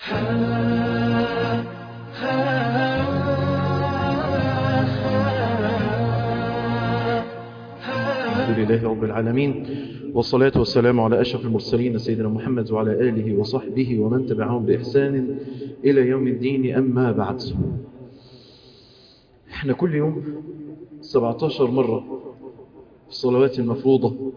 الحمد لله رب العالمين والصلاة والسلام على أشرف المرسلين سيدنا محمد وعلى آله وصحبه ومن تبعهم بإحسان إلى يوم الدين أما بعد احنا كل يوم 17 مرة في الصلوات المفروضة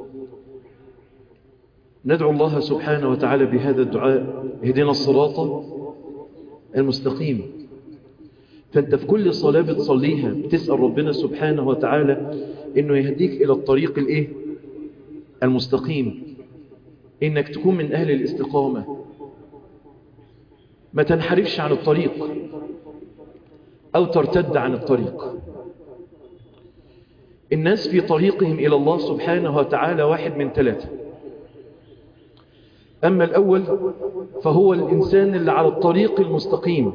ندعو الله سبحانه وتعالى بهذا الدعاء اهدنا الصراط المستقيم فانت في كل صلاة بتصليها بتسأل ربنا سبحانه وتعالى انه يهديك الى الطريق الايه المستقيم انك تكون من اهل الاستقامة ما تنحرفش عن الطريق او ترتد عن الطريق الناس في طريقهم الى الله سبحانه وتعالى واحد من ثلاثة اما الاول فهو الانسان اللي على الطريق المستقيم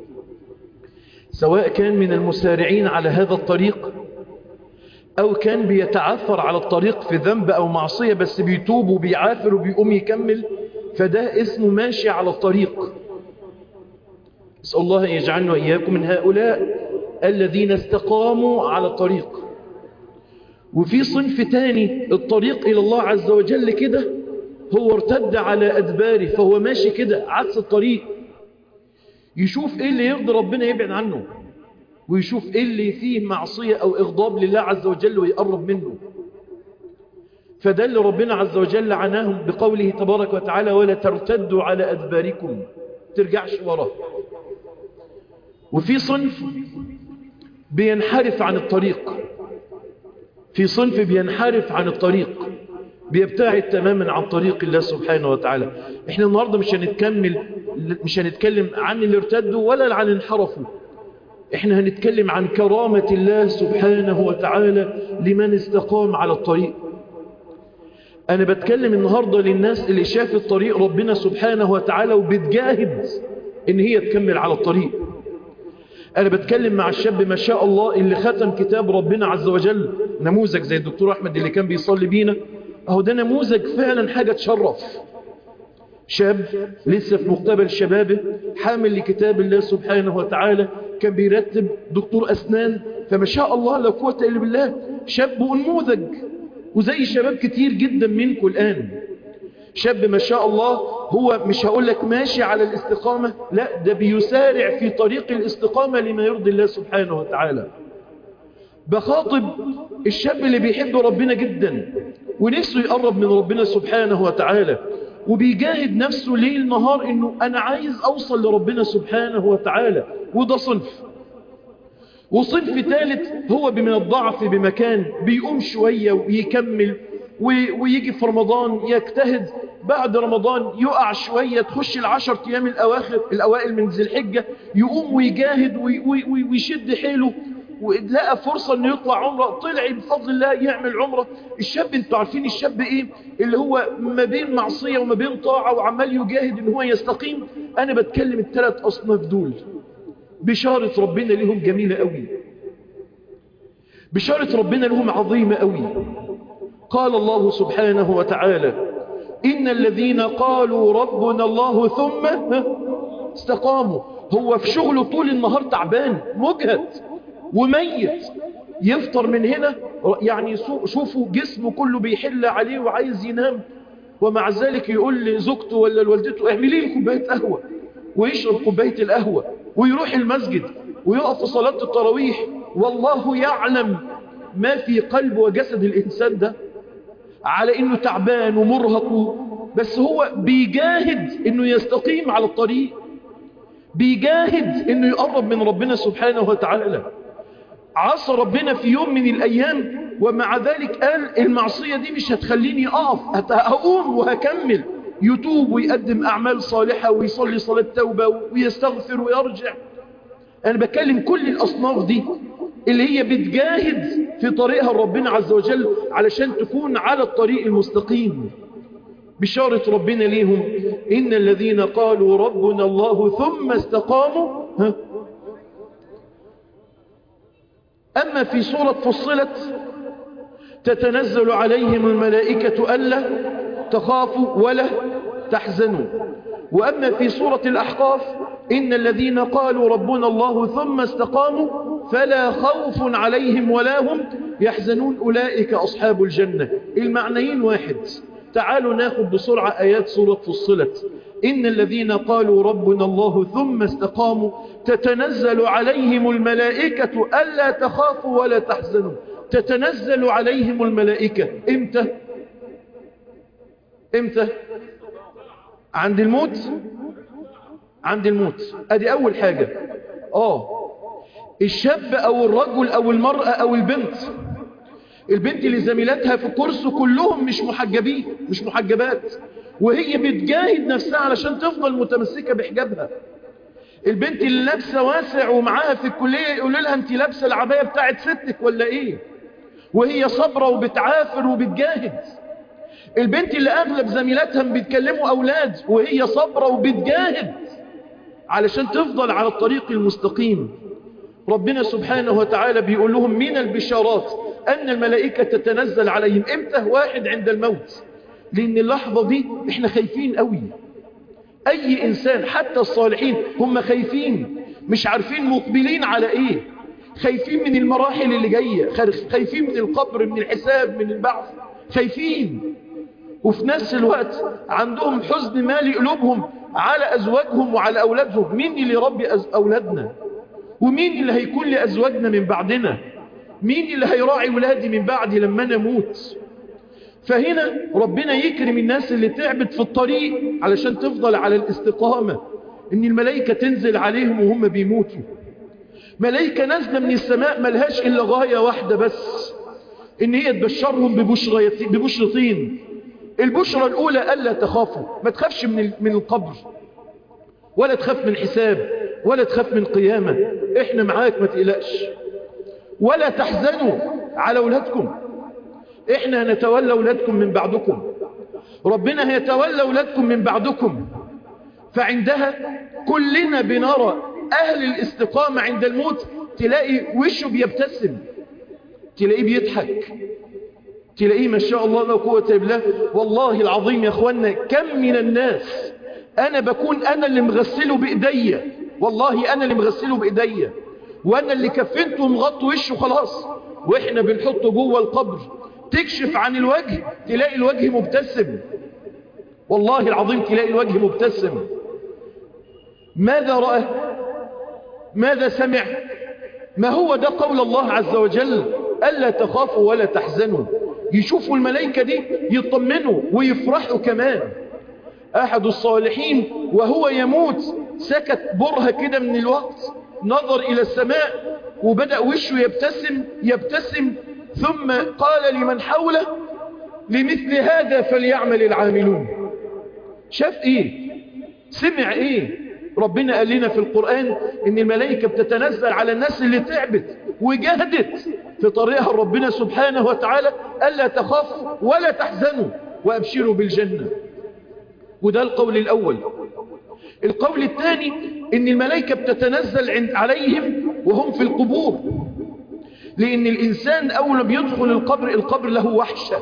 سواء كان من المسارعين على هذا الطريق أو كان بيتعثر على الطريق في ذنب أو معصية بس بيتوب وبيعافر وبيقوم يكمل فده اسمه ماشي على الطريق اسأل الله أن يجعلنا وإياكم من هؤلاء الذين استقاموا على الطريق وفي صنف تاني الطريق إلى الله عز وجل كده هو ارتد على أدباره فهو ماشي كده عكس الطريق يشوف ايه اللي يرضي ربنا يبعد عنه ويشوف ايه اللي فيه معصية او اغضاب لله عز وجل ويقرب منه فده اللي ربنا عز وجل عناهم بقوله تبارك وتعالى ولا ترتدوا على أدباركم ترجعش وراه وفي صنف بينحرف عن الطريق في صنف بينحرف عن الطريق بيبتعد تماما عن طريق الله سبحانه وتعالى احنا النهاردة مش هنتكمل مش هنتكلم عن اللي ارتدوا ولا عن انحرفوا احنا هنتكلم عن كرامة الله سبحانه وتعالى لمن استقام على الطريق انا بتكلم النهاردة للناس اللي شافت طريق ربنا سبحانه وتعالى وبتجاهد ان هي تكمل على الطريق انا بتكلم مع الشاب ما شاء الله اللي ختم كتاب ربنا عز وجل نموذج زي الدكتور احمد اللي كان بيصلي بينا اهو ده نموذج فعلا حاجة تشرف شاب لسه في مقتبل شبابه حامل لكتاب الله سبحانه وتعالى كان بيرتب دكتور أسنان فما شاء الله لا قوة إلا بالله شاب أنموذج وزي شباب كتير جدا منكم الآن شاب ما شاء الله هو مش هقول لك ماشي على الاستقامة لا ده بيسارع في طريق الاستقامة لما يرضي الله سبحانه وتعالى بخاطب الشاب اللي بيحب ربنا جدا ونفسه يقرب من ربنا سبحانه وتعالى وبيجاهد نفسه ليل نهار انه انا عايز اوصل لربنا سبحانه وتعالى وده صنف وصنف ثالث هو من الضعف بمكان بيقوم شوية ويكمل ويجي في رمضان يجتهد بعد رمضان يقع شوية تخش العشر ايام الاواخر الاوائل من ذي الحجة يقوم ويجاهد ويشد حيله ولقى فرصة انه يطلع عمره طلع بفضل الله يعمل عمره الشاب انتوا عارفين الشاب ايه اللي هو ما بين معصية وما بين طاعة وعمال يجاهد ان هو يستقيم انا بتكلم الثلاث اصناف دول بشارة ربنا لهم جميلة قوي بشارة ربنا لهم عظيمة قوي قال الله سبحانه وتعالى إن الذين قالوا ربنا الله ثم استقاموا هو في شغله طول النهار تعبان مجهد وميت يفطر من هنا يعني شوفوا جسمه كله بيحل عليه وعايز ينام ومع ذلك يقول لزوجته ولا لوالدته اعملي لي كوبايه قهوه ويشرب كوبايه القهوه ويروح المسجد ويقف في صلاه التراويح والله يعلم ما في قلب وجسد الانسان ده على انه تعبان ومرهق بس هو بيجاهد انه يستقيم على الطريق بيجاهد انه يقرب من ربنا سبحانه وتعالى عصى ربنا في يوم من الأيام ومع ذلك قال المعصية دي مش هتخليني أقف هقوم وهكمل يتوب ويقدم أعمال صالحة ويصلي صلاة توبة ويستغفر ويرجع أنا بكلم كل الأصناف دي اللي هي بتجاهد في طريقها ربنا عز وجل علشان تكون على الطريق المستقيم بشارة ربنا ليهم إن الذين قالوا ربنا الله ثم استقاموا ها أما في سورة فصلت تتنزل عليهم الملائكة ألا تخافوا ولا تحزنوا وأما في سورة الأحقاف إن الذين قالوا ربنا الله ثم استقاموا فلا خوف عليهم ولا هم يحزنون أولئك أصحاب الجنة المعنيين واحد تعالوا ناخد بسرعة آيات سورة فصلت إن الذين قالوا ربنا الله ثم استقاموا تتنزل عليهم الملائكة ألا تخافوا ولا تحزنوا تتنزل عليهم الملائكة إمتى إمتى عند الموت عند الموت ادي اول حاجة اه الشاب او الرجل او المرأة او البنت البنت اللي زميلاتها في الكورس كلهم مش محجبين مش محجبات وهي بتجاهد نفسها علشان تفضل متمسكة بحجابها البنت اللي لابسة واسع ومعاها في الكلية يقولوا لها انت لابسة العباية بتاعت ستك ولا ايه وهي صبرة وبتعافر وبتجاهد البنت اللي اغلب زميلاتها بيتكلموا اولاد وهي صبرة وبتجاهد علشان تفضل على الطريق المستقيم ربنا سبحانه وتعالى بيقول لهم من البشارات أن الملائكة تتنزل عليهم امتى واحد عند الموت لأن اللحظة دي احنا خايفين قوي أي إنسان حتى الصالحين هم خايفين مش عارفين مقبلين على إيه خايفين من المراحل اللي جاية خايفين من القبر من الحساب من البعث خايفين وفي نفس الوقت عندهم حزن مالي قلوبهم على أزواجهم وعلى أولادهم مين اللي يربي أولادنا ومين اللي هيكون لأزواجنا من بعدنا مين اللي هيراعي ولادي من بعدي لما نموت فهنا ربنا يكرم الناس اللي تعبت في الطريق علشان تفضل على الاستقامة ان الملائكة تنزل عليهم وهم بيموتوا ملائكة نازلة من السماء ملهاش إلا غاية واحدة بس ان هي تبشرهم ببشرتين البشرة الأولى ألا تخافوا ما تخافش من من القبر ولا تخاف من حساب ولا تخاف من قيامة احنا معاك ما تقلقش ولا تحزنوا على أولادكم احنا هنتولى أولادكم من بعدكم ربنا هيتولى أولادكم من بعدكم فعندها كلنا بنرى أهل الاستقامة عند الموت تلاقي وشه بيبتسم تلاقيه بيضحك تلاقيه ما شاء الله لا قوة إلا بالله والله العظيم يا أخوانا كم من الناس أنا بكون أنا اللي مغسله بإيديا والله أنا اللي مغسله بإيديا وأنا اللي كفنته ومغطي وشه خلاص وإحنا بنحطه جوه القبر تكشف عن الوجه تلاقي الوجه مبتسم والله العظيم تلاقي الوجه مبتسم ماذا رأى ماذا سمع ما هو ده قول الله عز وجل ألا تخافوا ولا تحزنوا يشوفوا الملائكة دي يطمنوا ويفرحوا كمان أحد الصالحين وهو يموت سكت برهة كده من الوقت نظر إلى السماء وبدأ وشه يبتسم يبتسم ثم قال لمن حوله لمثل هذا فليعمل العاملون شاف ايه سمع ايه ربنا قال لنا في القرآن ان الملائكة بتتنزل على الناس اللي تعبت وجهدت في طريقها ربنا سبحانه وتعالى ألا تخافوا ولا تحزنوا وأبشروا بالجنة وده القول الأول القول الثاني ان الملائكة بتتنزل عليهم وهم في القبور لأن الإنسان أول ما بيدخل القبر القبر له وحشة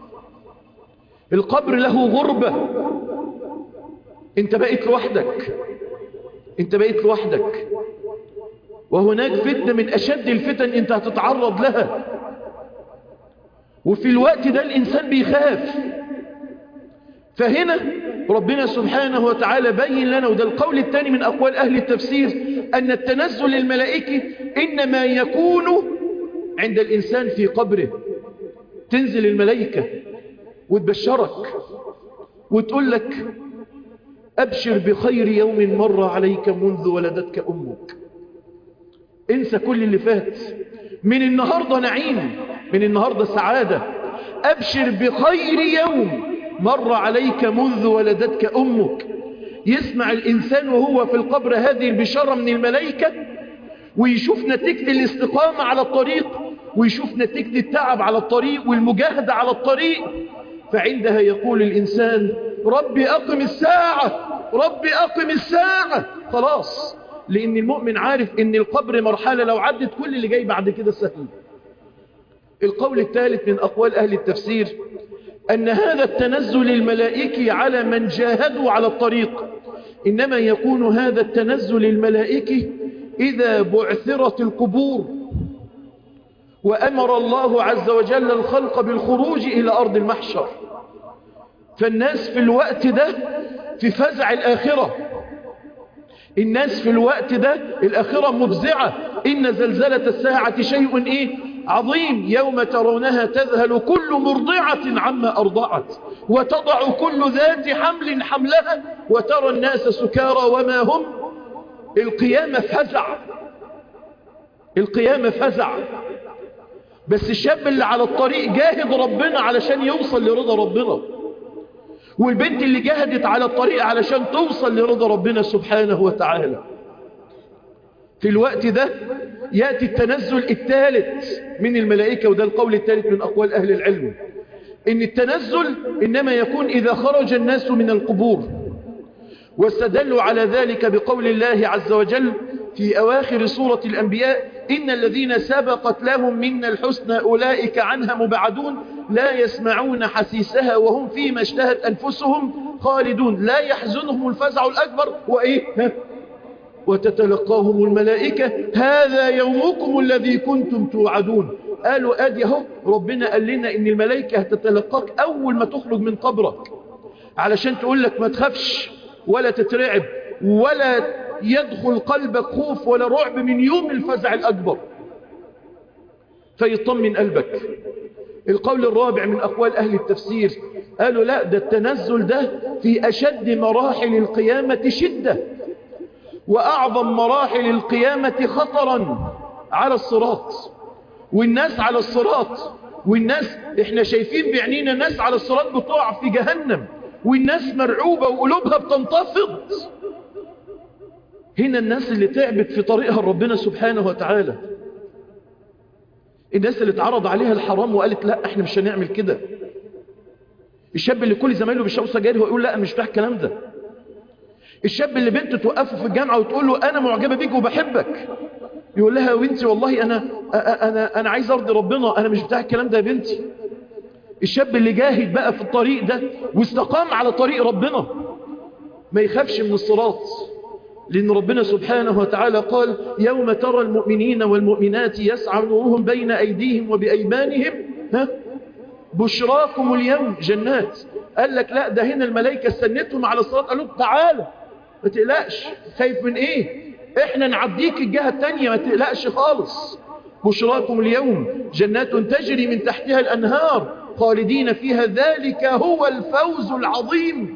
القبر له غربة انت بقيت لوحدك انت بقيت لوحدك وهناك فتنة من أشد الفتن انت هتتعرض لها وفي الوقت ده الإنسان بيخاف فهنا ربنا سبحانه وتعالى بين لنا وده القول الثاني من أقوال أهل التفسير أن التنزل الملائكي إنما يكون عند الإنسان في قبره تنزل الملائكة وتبشرك وتقول لك أبشر بخير يوم مر عليك منذ ولدتك أمك انسى كل اللي فات من النهاردة نعيم من النهاردة سعادة أبشر بخير يوم مر عليك منذ ولدتك أمك يسمع الإنسان وهو في القبر هذه البشارة من الملائكة ويشوف نتيجة الاستقامة على الطريق ويشوف نتيجة التعب على الطريق والمجاهدة على الطريق فعندها يقول الإنسان ربي أقم الساعة ربي أقم الساعة خلاص لأن المؤمن عارف أن القبر مرحلة لو عدت كل اللي جاي بعد كده سهل القول الثالث من أقوال أهل التفسير أن هذا التنزل الملائكي على من جاهدوا على الطريق إنما يكون هذا التنزل الملائكي إذا بعثرت القبور وأمر الله عز وجل الخلق بالخروج إلى أرض المحشر فالناس في الوقت ده في فزع الآخرة الناس في الوقت ده الآخرة مفزعة إن زلزلة الساعة شيء إيه عظيم يوم ترونها تذهل كل مرضعة عما أرضعت وتضع كل ذات حمل حملها وترى الناس سكارى وما هم القيامة فزع القيامة فزع بس الشاب اللي على الطريق جاهد ربنا علشان يوصل لرضا ربنا والبنت اللي جاهدت على الطريق علشان توصل لرضا ربنا سبحانه وتعالى في الوقت ده يأتي التنزل الثالث من الملائكة وده القول الثالث من أقوال أهل العلم إن التنزل إنما يكون إذا خرج الناس من القبور واستدلوا على ذلك بقول الله عز وجل في أواخر سورة الأنبياء إن الذين سبقت لهم منا الحسنى أولئك عنها مبعدون لا يسمعون حسيسها وهم فيما اشتهت أنفسهم خالدون لا يحزنهم الفزع الأكبر وإيه وتتلقاهم الملائكة هذا يومكم الذي كنتم توعدون قالوا أدي اهو ربنا قال لنا إن الملائكة هتتلقاك أول ما تخرج من قبرك علشان تقول لك ما تخافش ولا تترعب ولا يدخل قلبك خوف ولا رعب من يوم الفزع الأكبر فيطمن قلبك القول الرابع من أقوال أهل التفسير قالوا لا ده التنزل ده في أشد مراحل القيامة شدة وأعظم مراحل القيامة خطرا على الصراط والناس على الصراط والناس احنا شايفين بعينينا ناس على الصراط بتقع في جهنم والناس مرعوبة وقلوبها بتنتفض هنا الناس اللي تعبت في طريقها ربنا سبحانه وتعالى الناس اللي اتعرض عليها الحرام وقالت لا احنا مش هنعمل كده الشاب اللي كل زمايله بيشربوا سجاير هو يقول لا انا مش بتاع الكلام ده الشاب اللي بنته توقفه في الجامعه وتقول له انا معجبه بيك وبحبك يقول لها يا بنتي والله انا انا انا عايز ارضي ربنا انا مش بتاع الكلام ده يا بنتي الشاب اللي جاهد بقى في الطريق ده واستقام على طريق ربنا ما يخافش من الصراط لأن ربنا سبحانه وتعالى قال يوم ترى المؤمنين والمؤمنات يسعى نورهم بين أيديهم وبأيمانهم ها بشراكم اليوم جنات قال لك لا ده هنا الملائكة استنتهم على الصراط قالوا تعالى ما تقلقش خايف من ايه احنا نعديك الجهة التانية ما تقلقش خالص بشراكم اليوم جنات تجري من تحتها الأنهار خالدين فيها ذلك هو الفوز العظيم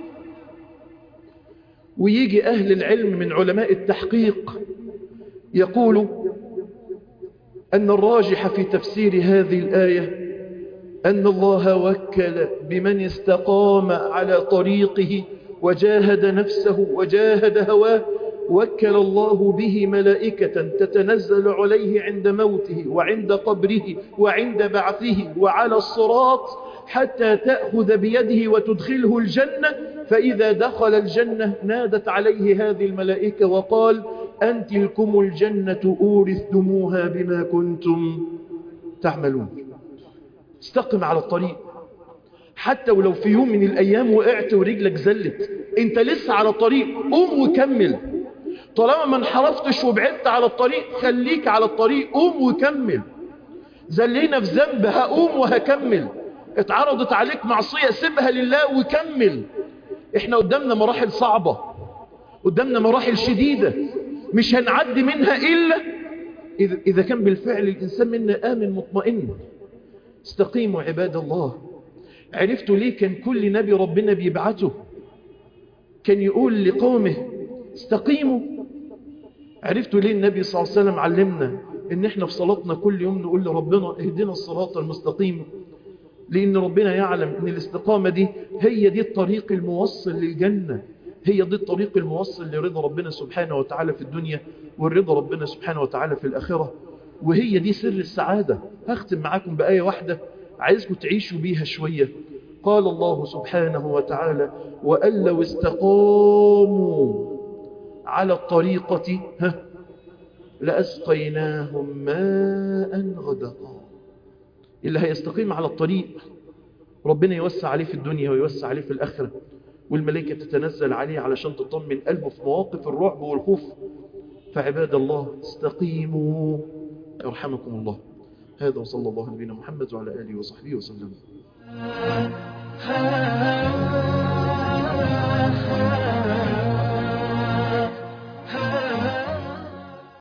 ويجي أهل العلم من علماء التحقيق يقول أن الراجح في تفسير هذه الآية أن الله وكل بمن استقام على طريقه وجاهد نفسه وجاهد هواه وكل الله به ملائكة تتنزل عليه عند موته وعند قبره وعند بعثه وعلى الصراط حتى تأخذ بيده وتدخله الجنة فإذا دخل الجنة نادت عليه هذه الملائكة وقال أن تلكم الجنة أورثتموها بما كنتم تعملون استقم على الطريق حتى ولو في يوم من الأيام وقعت ورجلك زلت انت لسه على الطريق قوم وكمل طالما ما انحرفتش وبعدت على الطريق خليك على الطريق قوم وكمل زلينا في ذنب هقوم وهكمل اتعرضت عليك معصية سيبها لله وكمل احنا قدامنا مراحل صعبة قدامنا مراحل شديدة مش هنعدي منها إلا إذا كان بالفعل الإنسان منا آمن مطمئن استقيموا عباد الله عرفتوا ليه كان كل نبي ربنا بيبعته كان يقول لقومه استقيموا عرفتوا ليه النبي صلى الله عليه وسلم علمنا ان احنا في صلاتنا كل يوم نقول لربنا اهدنا الصراط المستقيم لان ربنا يعلم ان الاستقامة دي هي دي الطريق الموصل للجنة هي دي الطريق الموصل لرضا ربنا سبحانه وتعالى في الدنيا والرضا ربنا سبحانه وتعالى في الآخرة وهي دي سر السعادة هختم معاكم بآية واحدة عايزكم تعيشوا بيها شوية قال الله سبحانه وتعالى وأن لو استقاموا على الطريقة ها لأسقيناهم ماء غدقا اللي هيستقيم على الطريق ربنا يوسع عليه في الدنيا ويوسع عليه في الآخرة والملائكة تتنزل عليه علشان تطمن قلبه في مواقف الرعب والخوف فعباد الله استقيموا يرحمكم الله هذا وصلى الله على نبينا محمد وعلى آله وصحبه وسلم